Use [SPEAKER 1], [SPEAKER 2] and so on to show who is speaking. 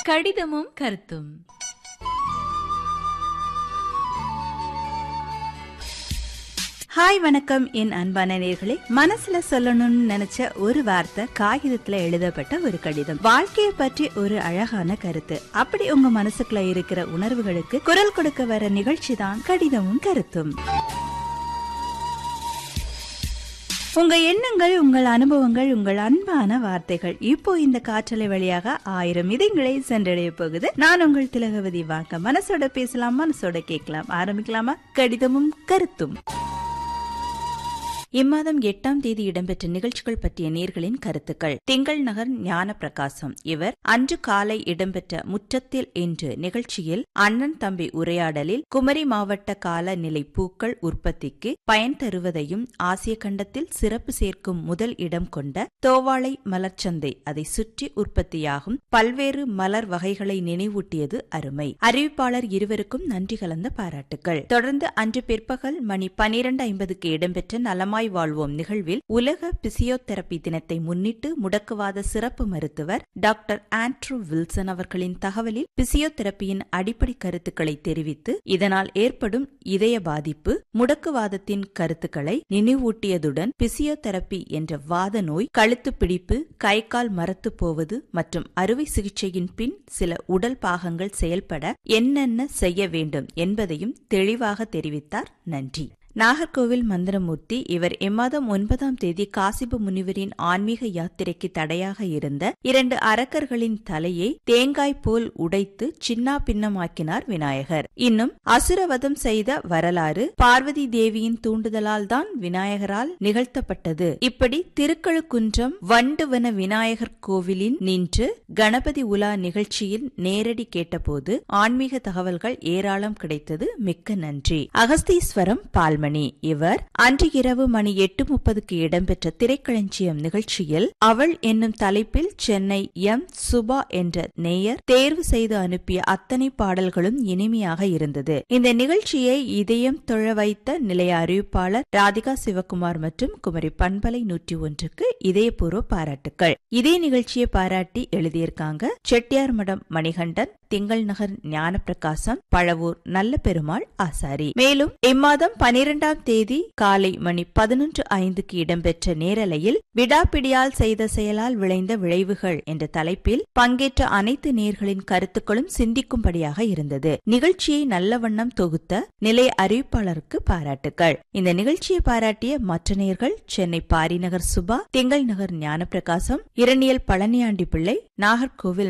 [SPEAKER 1] கடிதமும் கருத்தும்
[SPEAKER 2] ஹாய் வணக்கம் என் அன்பான நேர்களே மனசுல சொல்லணும்னு நினைச்ச ஒரு வார்த்தை காகிதத்துல எழுதப்பட்ட ஒரு கடிதம் வாழ்க்கையை பற்றி ஒரு அழகான கருத்து அப்படி உங்க மனசுக்குள்ள இருக்கிற உணர்வுகளுக்கு குரல் கொடுக்க வர நிகழ்ச்சி தான் கடிதமும் கருத்தும் உங்க எண்ணங்கள் உங்கள் அனுபவங்கள் உங்கள் அன்பான வார்த்தைகள் இப்போ இந்த காற்றலை வழியாக ஆயிரம் இதயங்களை சென்றடைய போகுது நான் உங்கள் திலகவதி வாங்க மனசோட பேசலாம் மனசோட கேட்கலாம் ஆரம்பிக்கலாமா கடிதமும் கருத்தும் இம்மாதம் எட்டாம் தேதி இடம்பெற்ற நிகழ்ச்சிகள் பற்றிய நேர்களின் கருத்துக்கள் திங்கள் நகர் ஞான பிரகாசம் இவர் அன்று காலை இடம்பெற்ற முற்றத்தில் என்று நிகழ்ச்சியில் அண்ணன் தம்பி உரையாடலில் குமரி மாவட்ட கால நிலை பூக்கள் உற்பத்திக்கு பயன் தருவதையும் ஆசிய கண்டத்தில் சிறப்பு சேர்க்கும் முதல் இடம் கொண்ட தோவாளை மலர்ச்சந்தை அதை சுற்றி உற்பத்தியாகும் பல்வேறு மலர் வகைகளை நினைவூட்டியது அருமை அறிவிப்பாளர் இருவருக்கும் நன்றி கலந்த பாராட்டுகள் தொடர்ந்து அன்று பிற்பகல் மணி பனிரண்டு ஐம்பதுக்கு இடம்பெற்ற நலமாய் வாழ்வோம் நிகழ்வில் உலக பிசியோதெரபி தினத்தை முன்னிட்டு முடக்குவாத சிறப்பு மருத்துவர் டாக்டர் ஆண்ட்ரூ வில்சன் அவர்களின் தகவலில் பிசியோதெரபியின் அடிப்படை கருத்துக்களை தெரிவித்து இதனால் ஏற்படும் இதய பாதிப்பு முடக்குவாதத்தின் கருத்துக்களை நினைவூட்டியதுடன் பிசியோதெரபி என்ற வாத நோய் கழுத்து பிடிப்பு கை கால் மரத்து போவது மற்றும் அறுவை சிகிச்சையின் பின் சில உடல் பாகங்கள் செயல்பட என்னென்ன செய்ய வேண்டும் என்பதையும் தெளிவாக தெரிவித்தார் நன்றி நாகர்கோவில் மந்திரமூர்த்தி இவர் இம்மாதம் ஒன்பதாம் தேதி காசிபு முனிவரின் ஆன்மீக யாத்திரைக்கு தடையாக இருந்த இரண்டு அரக்கர்களின் தலையை தேங்காய் போல் உடைத்து சின்னா பின்னமாக்கினார் விநாயகர் இன்னும் அசுரவதம் செய்த வரலாறு பார்வதி தேவியின் தூண்டுதலால் தான் விநாயகரால் நிகழ்த்தப்பட்டது இப்படி திருக்கழுக்குன்றம் வண்டுவன விநாயகர் கோவிலின் நின்று கணபதி உலா நிகழ்ச்சியில் நேரடி கேட்டபோது ஆன்மீக தகவல்கள் ஏராளம் கிடைத்தது மிக்க நன்றி அகஸ்தீஸ்வரம் பால்மணி இவர் அன்று இரவு மணி எட்டு முப்பதுக்கு இடம்பெற்ற திரைக்களஞ்சியம் நிகழ்ச்சியில் அவள் என்னும் தலைப்பில் சென்னை எம் சுபா என்ற நேயர் தேர்வு செய்து அனுப்பிய அத்தனை பாடல்களும் இனிமையாக இருந்தது இந்த நிகழ்ச்சியை இதயம் தொழ வைத்த நிலைய அறிவிப்பாளர் ராதிகா சிவகுமார் மற்றும் குமரி பண்பலை நூற்றி ஒன்றுக்கு இதயபூர்வ பாராட்டுக்கள் இதே நிகழ்ச்சியை பாராட்டி எழுதியிருக்காங்க செட்டியார் மடம் மணிகண்டன் திங்கள் நகர் ஞானப்பிரகாசம் பழவூர் நல்ல பெருமாள் ஆசாரி மேலும் இம்மாதம் பனிரெண்டாம் தேதி காலை மணி பதினொன்று ஐந்துக்கு இடம்பெற்ற நேரலையில் விடாப்பிடியால் செய்த செயலால் விளைந்த விளைவுகள் என்ற தலைப்பில் பங்கேற்ற அனைத்து நேர்களின் கருத்துக்களும் சிந்திக்கும்படியாக இருந்தது நிகழ்ச்சியை நல்ல வண்ணம் தொகுத்த நிலைய அறிவிப்பாளருக்கு பாராட்டுக்கள் இந்த நிகழ்ச்சியை பாராட்டிய மற்ற நேர்கள் சென்னை பாரிநகர் சுபா திங்கள் நகர் ஞானப்பிரகாசம் இரணியல் பழனியாண்டி பிள்ளை நாகர்கோவில்